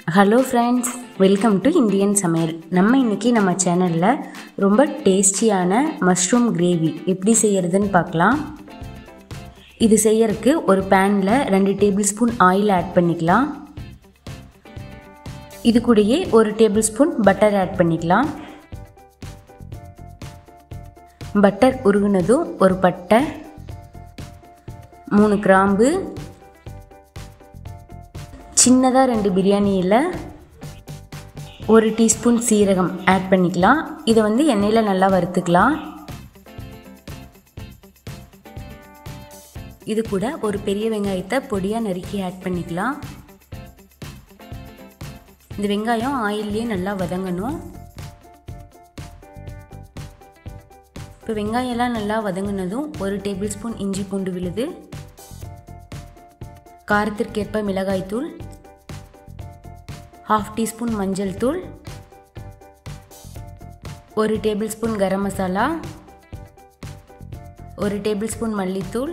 hello friends welcome to Indian சமையல் நம்ம இன்றைக்கி நம்ம சேனலில் ரொம்ப டேஸ்டியான மஷ்ரூம் கிரேவி எப்படி செய்கிறதுன்னு பார்க்கலாம் இது செய்யறதுக்கு ஒரு பேனில் ரெண்டு டேபிள் ஸ்பூன் ஆயில் ஆட் பண்ணிக்கலாம் இது கூடயே ஒரு டேபிள் ஸ்பூன் பட்டர் ஆட் பண்ணிக்கலாம் பட்டர் உருகுனதும் ஒரு பட்டை மூணு கிராம்பு சின்னதாக ரெண்டு பிரியாணி இலை ஒரு டீஸ்பூன் சீரகம் ஆட் பண்ணிக்கலாம் இதை வந்து எண்ணெயில் நல்லா வறுத்துக்கலாம் இது கூட ஒரு பெரிய வெங்காயத்தை பொடியாக நறுக்கி ஆட் பண்ணிக்கலாம் இந்த வெங்காயம் ஆயிலே நல்லா வதங்கணும் இப்போ வெங்காயம்லாம் நல்லா வதங்கினதும் ஒரு டேபிள் ஸ்பூன் இஞ்சி பூண்டு விழுது காரத்திற்கேற்ப மிளகாய்த்தூள் ஹாஃப் டீஸ்பூன் மஞ்சள் தூள் ஒரு டேபிள் ஸ்பூன் கரம் மசாலா ஒரு டேபிள் ஸ்பூன் மல்லித்தூள்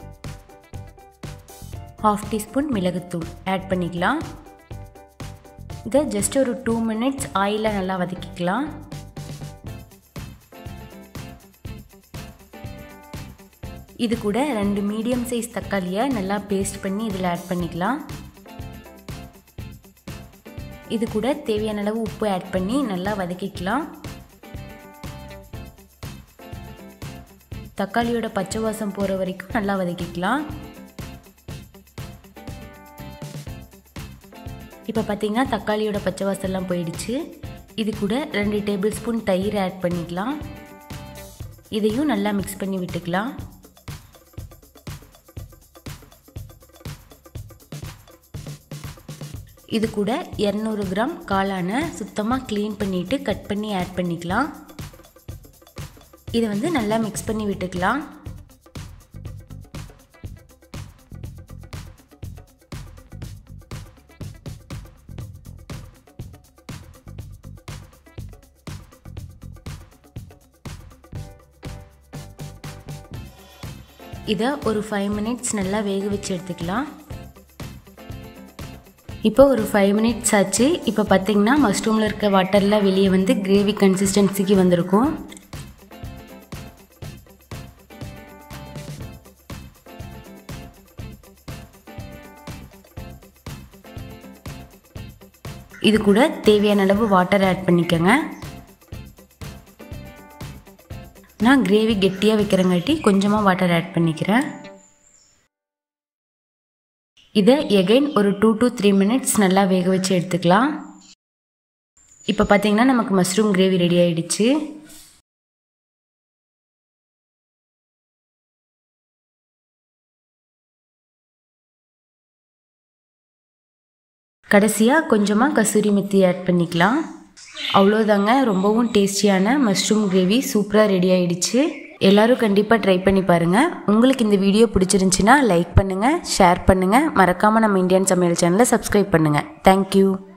ஹாஃப் டீஸ்பூன் மிளகுத்தூள் ஆட் பண்ணிக்கலாம் இதை ஜஸ்ட் ஒரு டூ மினிட்ஸ் ஆயிலில் நல்லா வதக்கிக்கலாம் இது கூட ரெண்டு மீடியம் சைஸ் தக்காளியை நல்லா பேஸ்ட் பண்ணி இதில் ஆட் பண்ணிக்கலாம் இது கூட தேவையான அளவு உப்பு ஆட் பண்ணி நல்லா வதக்கிக்கலாம் தக்காளியோட பச்சை வாசம் போகிற வரைக்கும் நல்லா வதக்கிக்கலாம் இப்போ பார்த்தீங்கன்னா தக்காளியோட பச்சை வாசம்லாம் போயிடுச்சு இது கூட ரெண்டு டேபிள் ஸ்பூன் தயிர் ஆட் பண்ணிக்கலாம் இதையும் நல்லா மிக்ஸ் பண்ணி விட்டுக்கலாம் இது கூட இரநூறு கிராம் காளானை சுத்தமாக க்ளீன் பண்ணிவிட்டு கட் பண்ணி ஆட் பண்ணிக்கலாம் இதை வந்து நல்லா மிக்ஸ் பண்ணி விட்டுக்கலாம் இதை ஒரு ஃபைவ் மினிட்ஸ் நல்லா வேக வச்சு எடுத்துக்கலாம் இப்போ ஒரு ஃபைவ் மினிட்ஸ் ஆச்சு இப்போ பார்த்தீங்கன்னா மஷ்ரூமில் இருக்க வாட்டரில் வெளியே வந்து கிரேவி கன்சிஸ்டன்சிக்கு வந்திருக்கும் இது கூட தேவையான அளவு வாட்டர் ஆட் பண்ணிக்கோங்க நான் கிரேவி கெட்டியாக வைக்கிறங்காட்டி கொஞ்சமாக வாட்டர் ஆட் பண்ணிக்கிறேன் இதை எகைன் ஒரு டூ டு த்ரீ மினிட்ஸ் நல்லா வேக வச்சு எடுத்துக்கலாம் இப்போ பார்த்தீங்கன்னா நமக்கு மஷ்ரூம் கிரேவி ரெடி ஆயிடுச்சு கடைசியாக கொஞ்சமாக கசூரி மெத்தி ஆட் பண்ணிக்கலாம் அவ்வளோதாங்க ரொம்பவும் டேஸ்டியான மஷ்ரூம் கிரேவி சூப்பராக ரெடி ஆயிடுச்சு எல்லாரும் கண்டிப்பாக ட்ரை பண்ணி பாருங்கள் உங்களுக்கு இந்த வீடியோ பிடிச்சிருந்துச்சின்னா லைக் பண்ணுங்கள் ஷேர் பண்ணுங்கள் மறக்காமல் நம்ம இந்தியன் சமையல் சேனலை சப்ஸ்கிரைப் பண்ணுங்கள் தேங்க்யூ